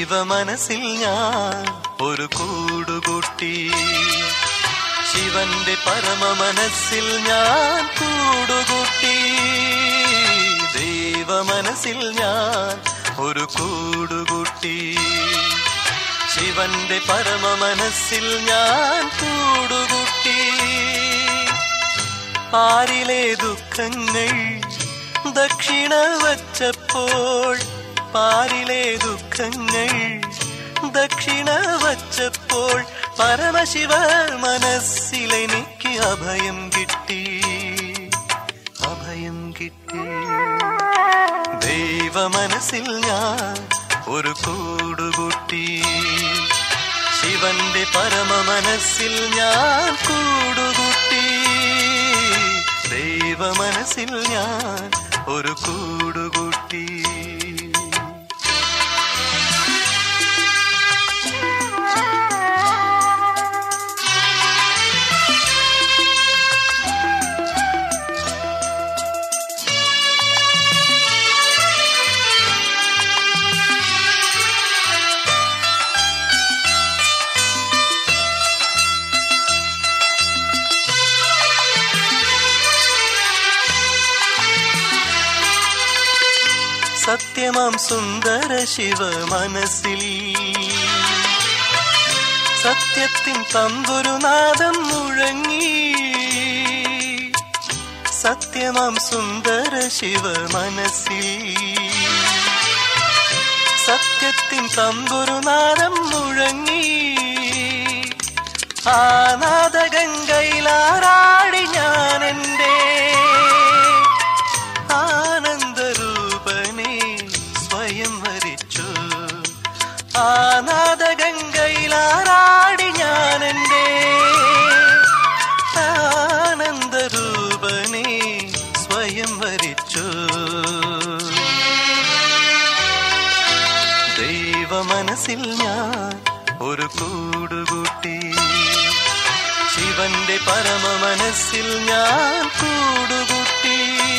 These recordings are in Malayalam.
ദൈവ മനസ്സിൽ ഞാൻ ഒരു കൂടുകൂട്ടി ശിവന്റെ പരമ മനസ്സിൽ ഞാൻ കൂടുകൂട്ടി ദൈവ മനസ്സിൽ ഞാൻ ഒരു കൂടുകൂട്ടി ശിവന്റെ പരമ മനസ്സിൽ ഞാൻ കൂടുകൂട്ടി പാരിലെ ദുഃഖങ്ങൾ ദക്ഷിണ വച്ചപ്പോൾ പാരിലെ ദുഃഖങ്ങൾ ദക്ഷിണ വച്ചപ്പോൾ പരമശിവ മനസ്സിലെനിക്ക് അഭയം കിട്ടി അഭയം കിട്ടി ദൈവ മനസ്സിൽ ഞാൻ ഒരു കൂടുകൂട്ടി ശിവന്റെ പരമ മനസ്സിൽ ഞാൻ കൂടുകൂട്ടി ദൈവ മനസ്സിൽ ഞാൻ ഒരു കൂടുകൂട്ടി സത്യമാം സുന്ദര ശിവ മനസ്സിൽ സത്യത്തിൻ തമ്പുരുനാദം മുഴങ്ങി സത്യമാം സുന്ദര ശിവ മനസ്സിൽ സത്യത്തിൻ തമ്പുരുനാദം മുഴങ്ങി ആനാദഗംഗയിലാറാടി ഞാൻ എൻ്റെ ആനന്ദരൂപനെ സ്വയം വരിച്ചു ആനാദഗംഗയിലാറാടി ഞാൻ എൻ്റെ ആനന്ദരൂപനെ സ്വയം വരിച്ചു ദൈവ മനസ്സിൽ ഞാൻ ഒരു കൂടുകൂട്ടി ശിവന്റെ പരമ മനസ്സിൽ ഞാൻ കൂടുകൂട്ടി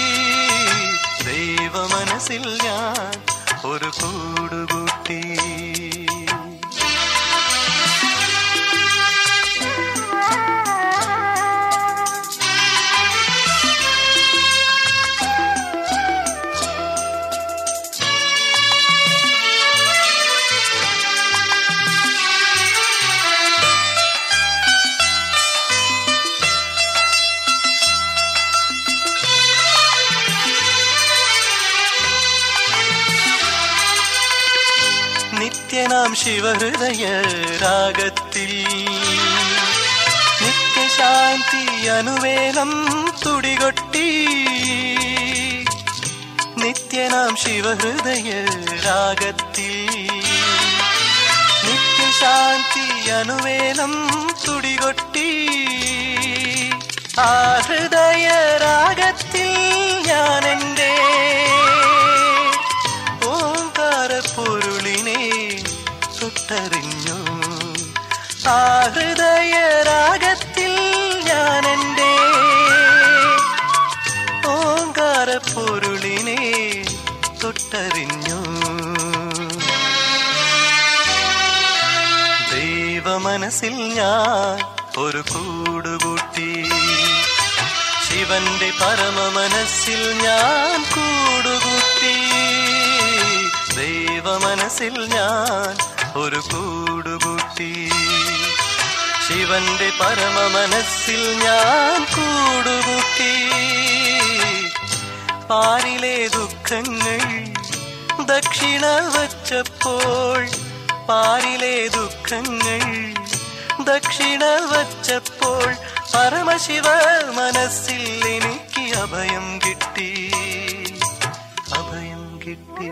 ദൈവ മനസ്സിൽ ഞാൻ ഒരു കൂടുകൂട്ടി നിത്യനാം ശിവഹൃദയ രാഗത്തിൽ നിത്യശാന്തി അനുവേലം തുടികൊട്ടി നിത്യനാം ശിവഹൃദയ രാഗത്തിൽ നിത്യശാന്തി അനുവേലം തുടികൊട്ടി ആ ഹൃദയ രാഗത്തിൽ ഞാൻ എൻ്റെ ഓങ്കാര പൊരുളിനെ തൊട്ടറിഞ്ഞു ആ ഹൃദയ രാഗത്തിൽ ഞാൻ എൻ്റെ ഓങ്കാര പൊരുളിനെ തൊട്ടറിഞ്ഞു ദൈവ മനസ്സിൽ ഞാൻ ഒരു കൂടുകൂട്ടി ശിവന്റെ പരമ മനസ്സിൽ ഞാൻ കൂടുകൂട്ടി ദൈവ മനസ്സിൽ ഞാൻ ഒരു കൂടുകൂട്ടി ശിവന്റെ പരമ മനസ്സിൽ ഞാൻ കൂടുകൂട്ടി പാരിലെ ദുഃഖങ്ങൾ ദക്ഷിണ വച്ചപ്പോൾ പാരിലെ ദുഃഖങ്ങൾ ദക്ഷിണ വച്ചപ്പോൾ പരമശിവ മനസ്സിൽ എനിക്ക് അഭയം കിട്ടി അഭയം കിട്ടി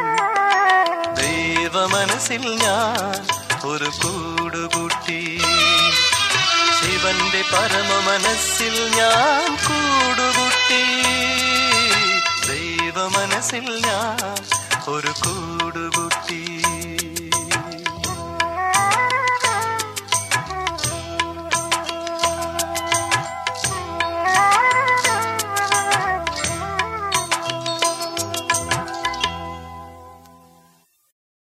ദൈവ മനസ്സിൽ ഞാൻ ഒരു കൂടുകൂട്ടി ശിവന്റെ പരമ മനസ്സിൽ ഞാൻ കൂടുകൂട്ടി ദൈവ മനസ്സിൽ ഞാൻ ഒരു കൂടുകൂട്ടി